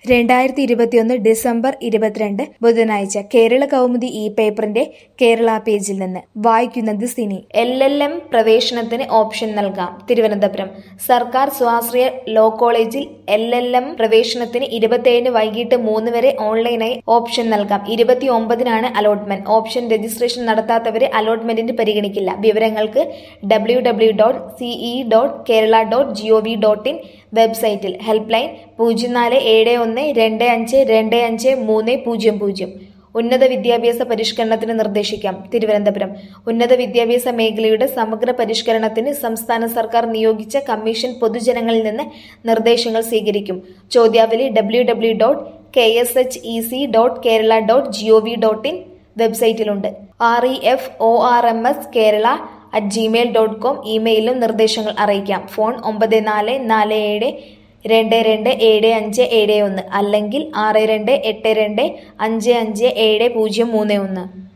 രണ്ടായിരത്തി ഇരുപത്തിയൊന്ന് ഡിസംബർ ഇരുപത്തിരണ്ട് ബുധനാഴ്ച കേരള കൗമുദി ഈ പേപ്പറിന്റെ കേരള പേജിൽ നിന്ന് വായിക്കുന്നത് സിനി എൽ എൽ എം പ്രവേശനത്തിന് ഓപ്ഷൻ നൽകാം തിരുവനന്തപുരം സർക്കാർ സ്വാശ്രയ ലോ കോളേജിൽ എൽ എൽ എം പ്രവേശനത്തിന് ഇരുപത്തിയേഴിന് വൈകിട്ട് മൂന്ന് വരെ ഓൺലൈനായി ഓപ്ഷൻ നൽകാം ഇരുപത്തി ഒമ്പതിനാണ് അലോട്ട്മെന്റ് ഓപ്ഷൻ രജിസ്ട്രേഷൻ നടത്താത്തവരെ അലോട്ട്മെന്റിന് പരിഗണിക്കില്ല വിവരങ്ങൾക്ക് W W dot C E dot Kerala dot G O V dot in വെബ്സൈറ്റിൽ ഹെൽപ്പ് ലൈൻ പൂജ്യം നാല് ഏഴ് ഒന്ന് രണ്ട് അഞ്ച് രണ്ട് അഞ്ച് മൂന്ന് പൂജ്യം പൂജ്യം ഉന്നത വിദ്യാഭ്യാസ പരിഷ്കരണത്തിന് നിർദ്ദേശിക്കാം തിരുവനന്തപുരം ഉന്നത വിദ്യാഭ്യാസ മേഖലയുടെ സമഗ്ര പരിഷ്കരണത്തിന് സംസ്ഥാന സർക്കാർ നിയോഗിച്ച കമ്മീഷൻ പൊതുജനങ്ങളിൽ നിന്ന് നിർദ്ദേശങ്ങൾ സ്വീകരിക്കും ചോദ്യാവലി W W dot K S H E C dot Kerala dot G O V dot in വെബ്സൈറ്റിലുണ്ട് R E F O R M S Kerala at Gmail dot com ഇമെയിലും നിർദ്ദേശങ്ങൾ അറിയിക്കാം ഫോൺ ഒമ്പത് നാല് നാല് ഏഴ് രണ്ട് രണ്ട് ഏഴ് അഞ്ച് ഏഴ് ഒന്ന് അല്ലെങ്കിൽ ആറ് രണ്ട് എട്ട് രണ്ട് അഞ്ച് അഞ്ച് ഏഴ് പൂജ്യം മൂന്ന് ഒന്ന്